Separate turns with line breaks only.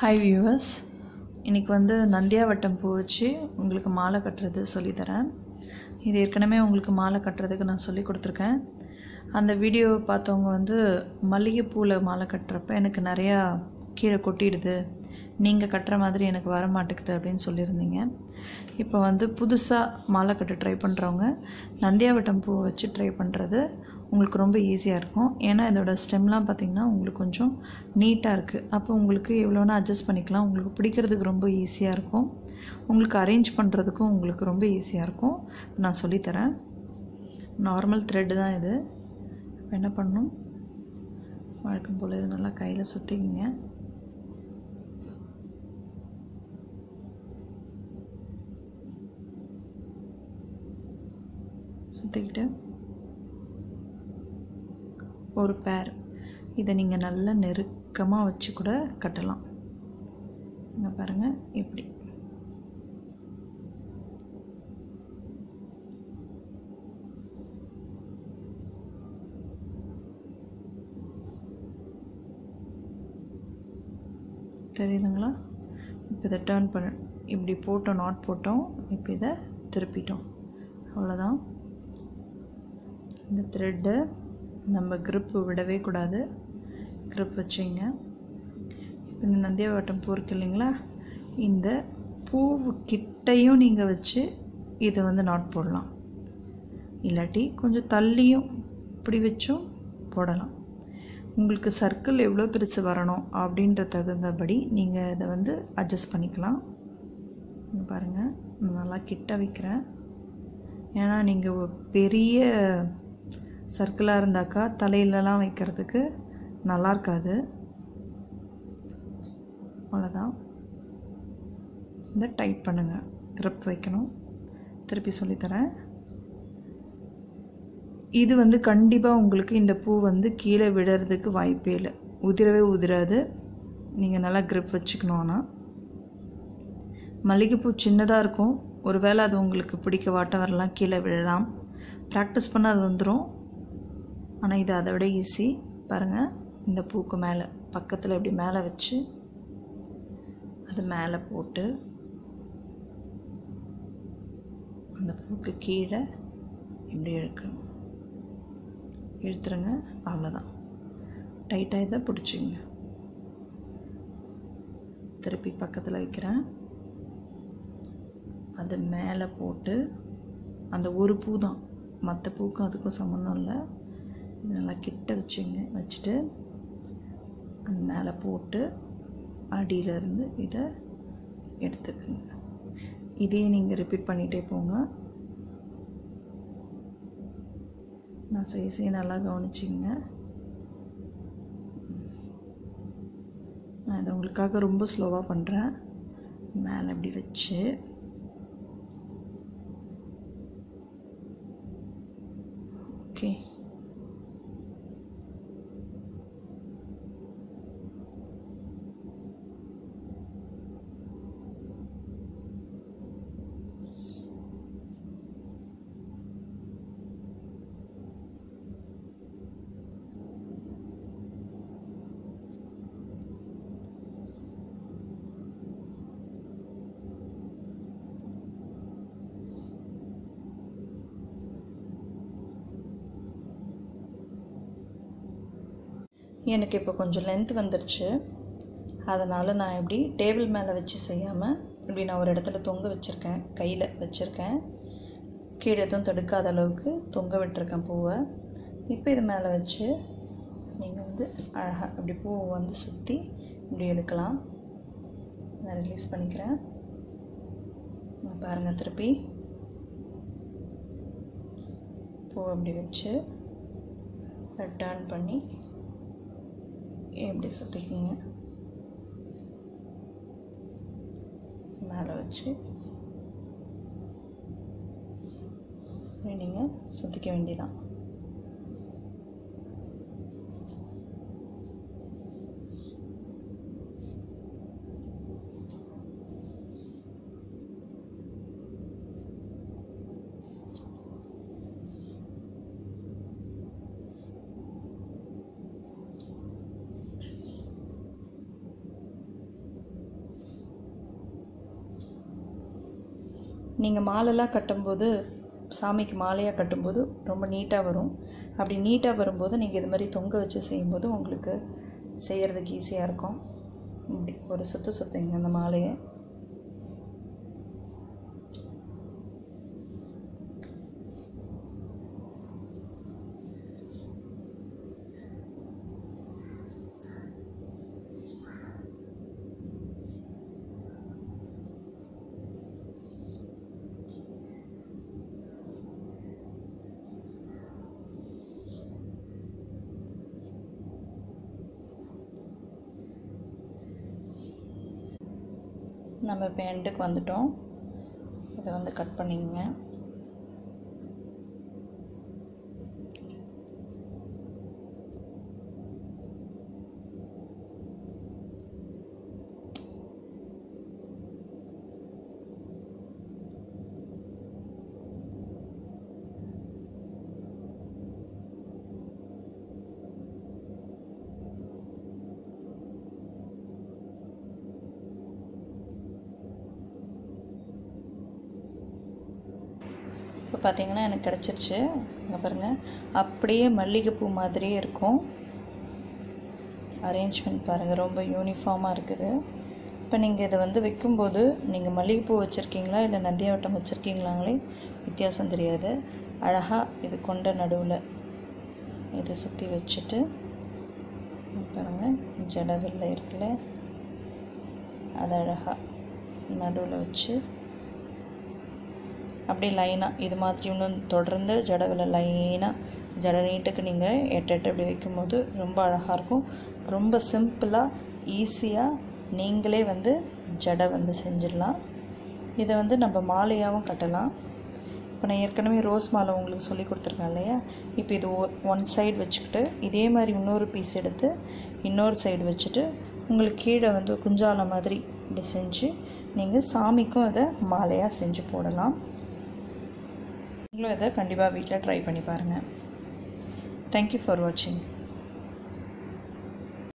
hi viewers இன்றைக்கி வந்து நந்தியாவட்டம் பூ வச்சு உங்களுக்கு மாலை கட்டுறது சொல்லித்தரேன் இது ஏற்கனவே உங்களுக்கு மாலை கட்டுறதுக்கு நான் சொல்லி கொடுத்துருக்கேன் அந்த வீடியோவை பார்த்தவங்க வந்து மல்லிகைப்பூவில் மாலை கட்டுறப்ப எனக்கு நிறையா கீழே கொட்டிடுது நீங்கள் கட்டுற மாதிரி எனக்கு வர மாட்டேங்குது அப்படின்னு சொல்லியிருந்தீங்க இப்போ வந்து புதுசாக மாலை கட்ட ட்ரை பண்ணுறவங்க நந்தியாவட்டம் பூ வச்சு ட்ரை பண்ணுறது உங்களுக்கு ரொம்ப ஈஸியாக இருக்கும் ஏன்னா இதோட ஸ்டெம்லாம் பார்த்திங்கன்னா உங்களுக்கு கொஞ்சம் நீட்டாக இருக்குது அப்போ உங்களுக்கு எவ்வளோனா அட்ஜஸ்ட் பண்ணிக்கலாம் உங்களுக்கு பிடிக்கிறதுக்கு ரொம்ப ஈஸியாக இருக்கும் உங்களுக்கு அரேஞ்ச் பண்ணுறதுக்கும் உங்களுக்கு ரொம்ப ஈஸியாக இருக்கும் நான் சொல்லித்தரேன் நார்மல் த்ரெட்டு தான் இது இப்போ என்ன பண்ணணும் வழக்கம் போல் இது நல்லா கையில் சுற்றிக்கிங்க சுற்றிக்கிட்டு ஒரு பேர் இதை நீங்கள் நல்லா நெருக்கமாக வச்சு கூட கட்டலாம் இங்கே பாருங்கள் இப்படி தெரியுதுங்களா இப்போ இதை டேர்ன் பண்ண இப்படி போட்டோம் நாட் போட்டோம் இப்போ இதை திருப்பிட்டோம் அவ்வளோதான் இந்த த்ரெட்டை நம்ம க்ரிப்பு விடவே கூடாது க்ரிப் வச்சிங்க இப்போ இந்த நந்தியாவட்டம் பூ இருக்கு இல்லைங்களா இந்த பூவு கிட்டையும் நீங்கள் வச்சு இதை வந்து நாட் போடலாம் இல்லாட்டி கொஞ்சம் தள்ளியும் இப்படி வச்சும் போடலாம் உங்களுக்கு சர்க்கிள் எவ்வளோ பெருசு வரணும் அப்படின்ற தகுந்தபடி நீங்கள் இதை வந்து அட்ஜஸ்ட் பண்ணிக்கலாம் பாருங்கள் நல்லா கிட்ட வைக்கிறேன் ஏன்னா நீங்கள் பெரிய சர்க்கிளாக இருந்தாக்கா தலையிலலாம் வைக்கிறதுக்கு நல்லா இருக்காது அவ்வளோதான் இந்த டைட் பண்ணுங்கள் க்ரிப் வைக்கணும் திருப்பி சொல்லித்தரேன் இது வந்து கண்டிப்பாக உங்களுக்கு இந்த பூ வந்து கீழே விடுறதுக்கு வாய்ப்பே இல்லை உதிரவே உதிராது நீங்கள் நல்லா க்ரிப் வச்சுக்கணும் ஆனால் மல்லிகைப்பூ சின்னதாக இருக்கும் ஒருவேளை அது உங்களுக்கு பிடிக்க வாட்ட வரலாம் கீழே விழலாம் ப்ராக்டிஸ் பண்ணால் அது வந்துடும் ஆனால் இது அதை விட ஈஸி பாருங்கள் இந்த பூக்கு மேலே பக்கத்தில் இப்படி மேலே வச்சு அது மேலே போட்டு அந்த பூக்கு கீழே இப்படி இழுக்கணும் இழுத்துருங்க அவ்வளோதான் டைட்டாக இதை பிடிச்சிங்க திருப்பி பக்கத்தில் வைக்கிறேன் அது மேலே போட்டு அந்த ஒரு பூ தான் மற்ற பூக்கும் அதுக்கும் சம்மந்தம் இல்லை இது நல்லா கிட்ட வச்சுங்க வச்சுட்டு அந்த மேலே போட்டு அடியிலேருந்து இதை எடுத்துக்கோங்க இதையே நீங்கள் ரிப்பீட் பண்ணிகிட்டே போங்க நான் செய்ய செய்ய நல்லா கவனிச்சிங்க நான் இதை உங்களுக்காக ரொம்ப ஸ்லோவாக பண்ணுறேன் மேலே இப்படி வச்சு ஓகே எனக்கு இப்போ கொஞ்சம் லென்த் வந்துருச்சு அதனால் நான் இப்படி டேபிள் மேலே வச்சு செய்யாமல் இப்படி நான் ஒரு இடத்துல தொங்க வச்சுருக்கேன் கையில் வச்சுருக்கேன் கீழே எதுவும் தடுக்காத அளவுக்கு தொங்க விட்டுருக்கேன் பூவை இப்போ இது மேலே வச்சு நீங்கள் வந்து அழகாக இப்படி பூவை வந்து சுற்றி இப்படி எடுக்கலாம் நான் ரிலீஸ் பண்ணிக்கிறேன் பாருங்கள் திருப்பி பூவை அப்படி வச்சு டர்ன் பண்ணி இப்படி சுற்றிக்கிங்க மேலே வச்சு நீங்கள் சுற்றிக்க வேண்டியதான் நீங்கள் மாலைலாம் கட்டும்போது சாமிக்கு மாலையாக கட்டும்போது ரொம்ப நீட்டாக வரும் அப்படி நீட்டாக வரும்போது நீங்கள் இது மாதிரி தொங்க வச்சு செய்யும்போது உங்களுக்கு செய்கிறதுக்கு ஈஸியாக இருக்கும் இப்படி ஒரு சுற்று சுற்றுங்க அந்த மாலையை நம்ம இப்போ எண்டுக்கு வந்துட்டோம் இதை வந்து கட் பண்ணிங்க இப்போ பார்த்தீங்கன்னா எனக்கு கிடச்சிருச்சு இங்கே பாருங்கள் அப்படியே மல்லிகைப்பூ மாதிரியே இருக்கும் அரேஞ்ச்மெண்ட் பாருங்கள் ரொம்ப யூனிஃபார்மாக இருக்குது இப்போ நீங்கள் இதை வந்து வைக்கும்போது நீங்கள் மல்லிகைப்பூ வச்சுருக்கீங்களா இல்லை நந்தியாவட்டம் வச்சுருக்கீங்களாங்களே வித்தியாசம் தெரியாது அழகாக இது கொண்ட நடுவில் இதை சுற்றி வச்சுட்டு பாருங்கள் ஜடவில்லை இருக்குல்ல அது அழகாக நடுவில் வச்சு அப்படியே லைனாக இது மாதிரி இன்னும் தொடர்ந்து ஜடவில் லைனாக ஜட நீட்டுக்கு நீங்கள் எட்டு எட்டு அப்படி வைக்கும்போது ரொம்ப அழகாக இருக்கும் ரொம்ப சிம்பிளாக ஈஸியாக நீங்களே வந்து ஜடை வந்து செஞ்சிடலாம் இதை வந்து நம்ம மாலையாகவும் கட்டலாம் இப்போ நான் ஏற்கனவே ரோஸ் மாலை உங்களுக்கு சொல்லி கொடுத்துருக்கேன் இல்லையா இப்போ இது ஒன் சைடு வச்சுக்கிட்டு இதே மாதிரி இன்னொரு பீஸ் எடுத்து இன்னொரு சைடு வச்சுட்டு உங்களுக்கு கீழே வந்து குஞ்சால மாதிரி இப்படி செஞ்சு நீங்கள் சாமிக்கும் இதை மாலையாக செஞ்சு போடலாம் நீங்களும் இதை கண்டிப்பாக வீட்டில் ட்ரை பண்ணி பாருங்கள் தேங்க்யூ ஃபார் வாட்சிங்